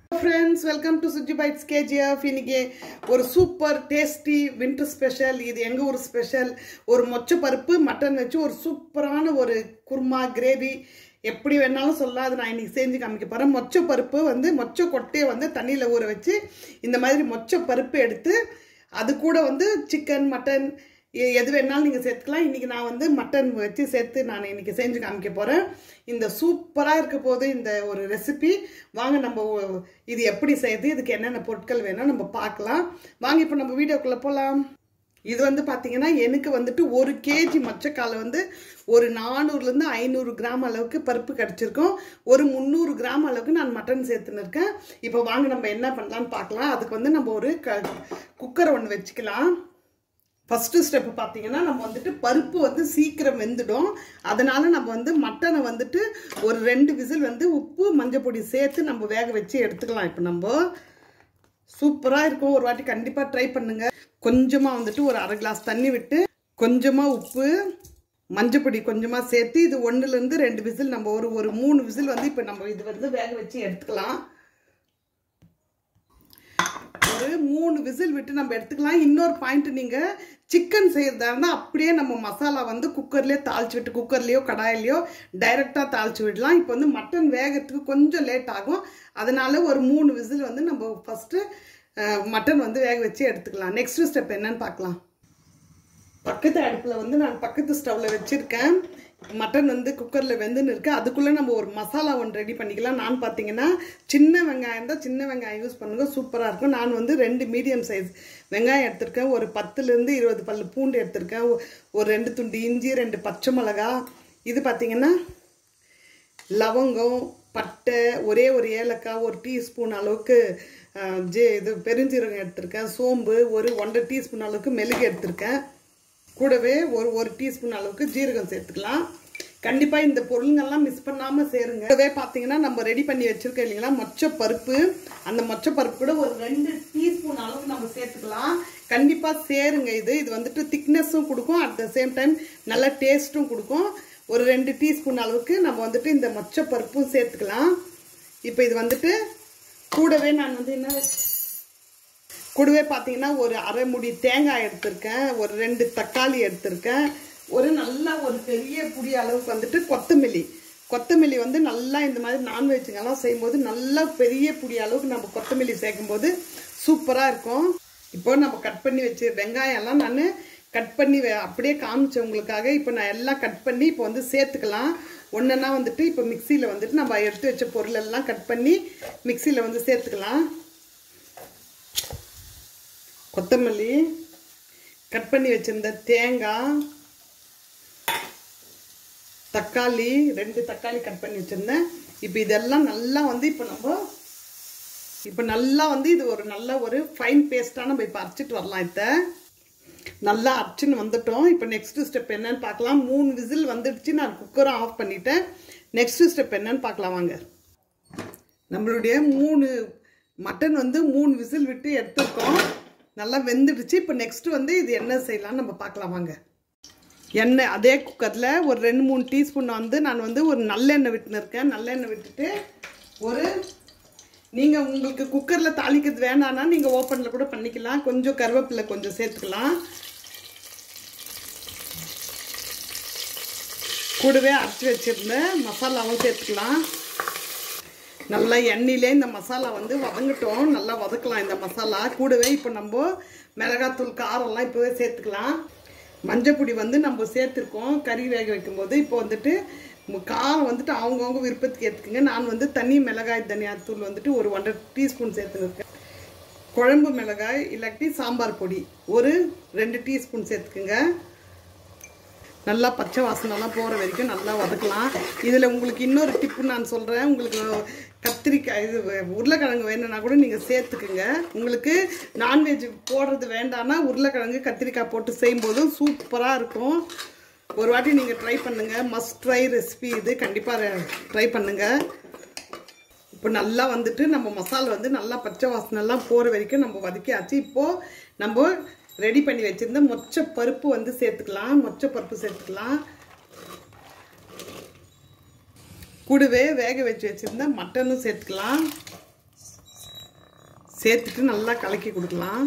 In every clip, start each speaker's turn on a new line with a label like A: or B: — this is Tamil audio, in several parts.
A: friends welcome to Suji bites KGF இன்னைக்கு ஒரு சூப்பர் டேஸ்டி வின்டர் ஸ்பெஷல் இது எங்கள் ஊர் ஸ்பெஷல் ஒரு மொச்சை பருப்பு மட்டன் வச்சு ஒரு சூப்பரான ஒரு குருமா கிரேவி எப்படி வேணாலும் சொல்லலாம் அது நான் இன்னைக்கு செஞ்சு காமிக்க போகிறேன் மொச்சை பருப்பு வந்து மொச்சை கொட்டையை வந்து தண்ணியில் ஊற வச்சு இந்த மாதிரி மொச்சை பருப்பு எடுத்து அது கூட வந்து சிக்கன் மட்டன் எ- எது வேணாலும் நீங்கள் சேர்த்துக்கலாம் இன்றைக்கி நான் வந்து மட்டன் வச்சு சேர்த்து நான் இன்றைக்கி செஞ்சு காமிக்க போகிறேன் இந்த சூப்பராக இருக்க போது இந்த ஒரு ரெசிபி வாங்க நம்ம ஒ- இது எப்படி செய்யுது இதுக்கு என்னென்ன பொருட்கள் வேணும் நம்ம பார்க்கலாம் வாங்க இப்போ நம்ம வீடியோக்குள்ளே போகலாம் இது வந்து பார்த்தீங்கன்னா எனக்கு வந்துட்டு ஒரு கேஜி மொச்சக்காலை வந்து ஒரு நானூறுலேருந்து ஐநூறு கிராம் அளவுக்கு பருப்பு கிடச்சிருக்கும் ஒரு முந்நூறு கிராம் அளவுக்கு நான் மட்டன் சேர்த்துன்னு இருக்கேன் இப்போ வாங்க நம்ம என்ன பண்ணலாம்னு பார்க்கலாம் அதுக்கு வந்து நம்ம ஒரு க குக்கரை ஒன்று வச்சுக்கலாம் ஃபஸ்ட்டு ஸ்டெப்பு பார்த்தீங்கன்னா நம்ம வந்துட்டு பருப்பு வந்து சீக்கிரம் வெந்துடும் அதனால நம்ம வந்து மட்டனை வந்துட்டு ஒரு ரெண்டு விசில் வந்து உப்பு மஞ்சள் பொடி சேர்த்து நம்ம வேக வச்சு எடுத்துக்கலாம் இப்போ நம்ம சூப்பராக இருக்கும் ஒரு வாட்டி கண்டிப்பாக ட்ரை பண்ணுங்க கொஞ்சமாக வந்துட்டு ஒரு அரை கிளாஸ் தண்ணி விட்டு கொஞ்சமாக உப்பு மஞ்சப்பொடி கொஞ்சமாக சேர்த்து இது ஒன்றுலேருந்து ரெண்டு விசில் நம்ம ஒரு ஒரு மூணு விசில் வந்து இப்போ நம்ம இது வந்து வேக வச்சு எடுத்துக்கலாம் ஒரு மூணு விசில் விட்டு நம்ம எடுத்துக்கலாம் இன்னொரு பாயிண்ட் நீங்கள் சிக்கன் செய்கிறதா இருந்தால் அப்படியே நம்ம மசாலா வந்து குக்கர்லேயே தாளிச்சு விட்டு குக்கர்லேயோ கடாயிலையோ டைரெக்டாக தாளிச்சு விடலாம் இப்போ வந்து மட்டன் வேகிறதுக்கு கொஞ்சம் லேட் ஆகும் அதனால ஒரு மூணு விசில் வந்து நம்ம ஃபஸ்ட்டு மட்டன் வந்து வேக வச்சு எடுத்துக்கலாம் நெக்ஸ்ட் ஸ்டெப் என்னன்னு பார்க்கலாம் பக்கத்து அடுப்பில் வந்து நான் பக்கத்து ஸ்டவ்வில் வச்சுருக்கேன் மட்டன் வந்து குக்கரில் வெந்துன்னு இருக்கு அதுக்குள்ளே நம்ம ஒரு மசாலா ஒன்று ரெடி பண்ணிக்கலாம் நான் பார்த்தீங்கன்னா சின்ன வெங்காயம் தான் சின்ன வெங்காயம் யூஸ் பண்ணுங்க சூப்பராக இருக்கும் நான் வந்து ரெண்டு மீடியம் சைஸ் வெங்காயம் எடுத்திருக்கேன் ஒரு பத்துலேருந்து இருபது பல்லு பூண்டு எடுத்திருக்கேன் ஒ- ஒரு ரெண்டு துண்டு இஞ்சி ரெண்டு பச்சை மிளகா இது பார்த்தீங்கன்னா லவங்கம் பட்டை ஒரே ஒரு ஏலக்காய் ஒரு டீஸ்பூன் அளவுக்கு அஹ், ஜே இது பெருஞ்சீரகம் எடுத்திருக்கேன் சோம்பு ஒரு ஒன்றரை டீஸ்பூன் அளவுக்கு மெழுகு எடுத்திருக்கேன் கூடவே ஒரு ஒரு டீஸ்பூன் அளவுக்கு ஜீரகம் சேர்த்துக்கலாம் கண்டிப்பாக இந்த பொருளுங்கெல்லாம் மிஸ் பண்ணாமல் சேருங்க கூடவே பார்த்தீங்கன்னா நம்ம ரெடி பண்ணி வச்சிருக்கோம் இல்லைங்களா மொச்சை பருப்பு அந்த மொச்சை பருப்பு கூட ஒரு ரெண்டு டீஸ்பூன் அளவுக்கு நம்ம சேர்த்துக்கலாம் கண்டிப்பாக சேருங்க இது இது வந்துட்டு திக்னஸும் கொடுக்கும் அட் த சேம் டைம் நல்ல டேஸ்ட்டும் கொடுக்கும் ஒரு ரெண்டு டீஸ்பூன் அளவுக்கு நம்ம வந்துட்டு இந்த மொச்சை பருப்பும் சேர்த்துக்கலாம் இப்போ இது வந்துட்டு கூடவே நான் வந்து என்ன கூடவே பார்த்தீங்கன்னா ஒரு அரை முடி தேங்காய் எடுத்திருக்கேன் ஒரு ரெண்டு தக்காளி எடுத்திருக்கேன் ஒரு நல்ல ஒரு பெரிய புடி அளவுக்கு வந்துட்டு கொத்தமல்லி கொத்தமல்லி வந்து நல்லா இந்த மாதிரி நான்வெஜ்ஜுங்கெல்லாம் செய்யும்போது நல்லா பெரிய புடி அளவுக்கு நம்ம கொத்தமல்லி சேர்க்கும்போது சூப்பராக இருக்கும் இப்போ நம்ம கட் பண்ணி வச்சு வெங்காயம் எல்லாம் நான் கட் பண்ணி வே- அப்படியே காமிச்சேன் உங்களுக்காக இப்போ நான் எல்லாம் கட் பண்ணி இப்போ வந்து சேர்த்துக்கலாம் ஒன்றா வந்துட்டு இப்போ மிக்சியில் வந்துட்டு நம்ம எடுத்து வச்ச பொருள் எல்லாம் கட் பண்ணி மிக்சியில் வந்து சேர்த்துக்கலாம் கொத்தமல்லி கட் பண்ணி வச்சிருந்த தேங்காய் தக்காளி ரெண்டு தக்காளி கட் பண்ணி வச்சிருந்தேன் இப்போ இதெல்லாம் நல்லா வந்து இப்போ நம்ம இப்போ நல்லா வந்து இது ஒரு நல்ல ஒரு ஃபைன் பேஸ்ட்டாக நம்ம இப்போ அரைச்சிட்டு வரலாம் இதை நல்லா அரைச்சின்னு வந்துட்டோம் இப்போ நெக்ஸ்ட் ஸ்டெப் என்னன்னு பார்க்கலாம் மூணு விசில் வந்துடுச்சு நான் குக்கரும் ஆஃப் பண்ணிட்டேன் நெக்ஸ்ட் ஸ்டெப் என்னன்னு பார்க்கலாம் வாங்க நம்மளுடைய மூணு மட்டன் வந்து மூணு விசில் விட்டு எடுத்துருக்கோம் நல்லா வெந்துடுச்சு இப்போ நெக்ஸ்ட் வந்து இது என்ன செய்யலாம்னு நம்ம பார்க்கலாம் வாங்க எண்ணெய் அதே குக்கரில் ஒரு ரெண்டு மூணு டீஸ்பூன் வந்து நான் வந்து ஒரு நல்லெண்ணெய் விட்டுன்னு இருக்கேன் நல்லெண்ணெய் விட்டுட்டு ஒரு நீங்கள் உங்களுக்கு குக்கரில் தாளிக்கிறது வேணான்னா நீங்கள் ஓப்பனில் கூட பண்ணிக்கலாம் கொஞ்சம் கருவேப்பிலை கொஞ்சம் சேர்த்துக்கலாம் கூடவே அரைச்சி வச்சிருந்த மசாலாவும் சேர்த்துக்கலாம் நல்லா எண்ணெயிலே இந்த மசாலா வந்து வதங்கட்டும் நல்லா வதக்கலாம் இந்த மசாலா கூடவே இப்போ நம்ம மிளகாத்தூள் காரம்லாம் இப்போவே சேர்த்துக்கலாம் மஞ்சப்பொடி வந்து நம்ம சேர்த்துருக்கோம் கறி வேக வைக்கும்போது இப்போ வந்துட்டு மு- காரம் வந்துட்டு அவங்கவுங்க விருப்பத்துக்கு ஏற்றுக்குங்க நான் வந்து தனி மிளகாய் தனியாத்தூள் வந்துட்டு ஒரு ஒன்றரை டீஸ்பூன் சேர்த்துருக்கேன் குழம்பு மிளகாய் இல்லாட்டி சாம்பார் பொடி ஒரு ரெண்டு டீஸ்பூன் சேர்த்துக்குங்க நல்லா பச்சை வாசனைலாம் போகிற வரைக்கும் நல்லா வதக்கலாம் இதில் உங்களுக்கு இன்னொரு டிப்பு நான் சொல்கிறேன் உங்களுக்கு கத்திரிக்காய் இது உருளைக்கிழங்கு வேணும்னா கூட நீங்கள் சேர்த்துக்குங்க உங்களுக்கு நான்வெஜ் போடுறது வேண்டாம்னா உருளைக்கிழங்கு கத்திரிக்காய் போட்டு செய்யும்போதும் சூப்பராக இருக்கும் ஒரு வாட்டி நீங்கள் ட்ரை பண்ணுங்கள் மஸ்ட் ட்ரை ரெசிபி இது கண்டிப்பாக ட்ரை பண்ணுங்கள் இப்போ நல்லா வந்துட்டு நம்ம மசாலா வந்து நல்லா பச்சை வாசனைலாம் போகிற வரைக்கும் நம்ம வதக்கியாச்சு இப்போது நம்ம ரெடி பண்ணி வச்சுருந்த மொச்சை பருப்பு வந்து சேர்த்துக்கலாம் மொச்சை பருப்பு சேர்த்துக்கலாம் கூடவே வேக வச்சு வச்சுருந்த மட்டனும் சேர்த்துக்கலாம் சேர்த்துட்டு நல்லா கலக்கி கொடுக்கலாம்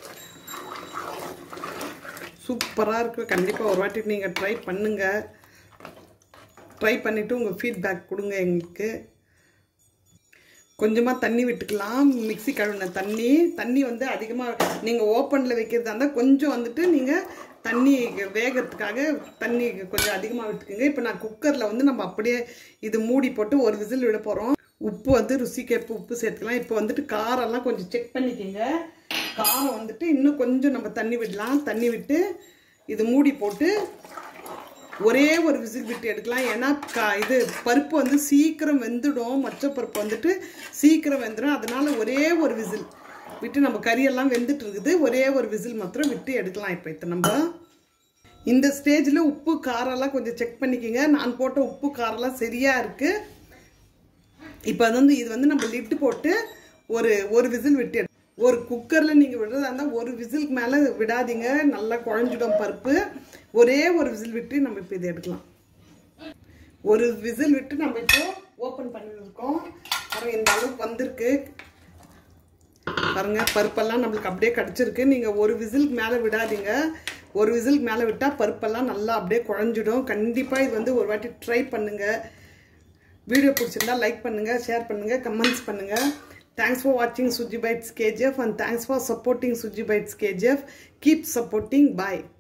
A: சூப்பராக இருக்கும் கண்டிப்பாக ஒரு வாட்டி நீங்கள் ட்ரை பண்ணுங்கள் ட்ரை பண்ணிவிட்டு உங்கள் ஃபீட்பேக் கொடுங்க எங்களுக்கு கொஞ்சமாக தண்ணி விட்டுக்கலாம் மிக்ஸி கழுவின தண்ணி தண்ணி வந்து அதிகமாக நீங்கள் ஓப்பனில் வைக்கிறதா இருந்தால் கொஞ்சம் வந்துட்டு நீங்கள் தண்ணி வேகிறதுக்காக தண்ணி கொஞ்சம் அதிகமாக விட்டுக்குங்க இப்போ நான் குக்கரில் வந்து நம்ம அப்படியே இது மூடி போட்டு ஒரு விசில் விட போகிறோம் உப்பு வந்து ருசிக்கேற்ப உப்பு சேர்த்துக்கலாம் இப்போ வந்துட்டு காரம்லாம் கொஞ்சம் செக் பண்ணிக்கோங்க காரம் வந்துட்டு இன்னும் கொஞ்சம் நம்ம தண்ணி விடலாம் தண்ணி விட்டு இது மூடி போட்டு ஒரே ஒரு விசில் விட்டு எடுக்கலாம் ஏன்னா கா இது பருப்பு வந்து சீக்கிரம் வெந்துடும் மொச்ச பருப்பு வந்துட்டு சீக்கிரம் வெந்துடும் அதனால ஒரே ஒரு விசில் விட்டு நம்ம கறியெல்லாம் வெந்துட்டு இருக்குது ஒரே ஒரு விசில் மாத்திரம் விட்டு எடுக்கலாம் இப்போ இதை நம்ம இந்த ஸ்டேஜில் உப்பு காரம்லாம் கொஞ்சம் செக் பண்ணிக்கோங்க நான் போட்ட உப்பு காரம்லாம் சரியாக இருக்குது இப்போ வந்து இது வந்து நம்ம லிட்டு போட்டு ஒரு ஒரு விசில் விட்டு எடு- ஒரு குக்கரில் நீங்கள் விடுறதா இருந்தால் ஒரு விசிலுக்கு மேலே விடாதீங்க நல்லா குழஞ்சிடும் பருப்பு ஒரே ஒரு விசில் விட்டு நம்ம இப்போ இதை எடுக்கலாம் ஒரு விசில் விட்டு நம்ம இப்போ ஓப்பன் பண்ணிருக்கோம் அப்புறம் இந்த அளவுக்கு வந்திருக்கு பாருங்க பருப்பெல்லாம் நம்மளுக்கு அப்படியே கிடச்சிருக்கு நீங்கள் ஒரு விசிலுக்கு மேலே விடாதீங்க ஒரு விசிலுக்கு மேலே விட்டால் பருப்பெல்லாம் நல்லா அப்படியே குழஞ்சிடும் கண்டிப்பாக இது வந்து ஒரு வாட்டி ட்ரை பண்ணுங்கள் வீடியோ பிடிச்சிருந்தா லைக் பண்ணுங்கள் ஷேர் பண்ணுங்கள் கமெண்ட்ஸ் பண்ணுங்கள் தேங்க்ஸ் ஃபார் வாட்சிங் Suji bites KGF and thanks for supporting Suji bites KGF keep supporting bye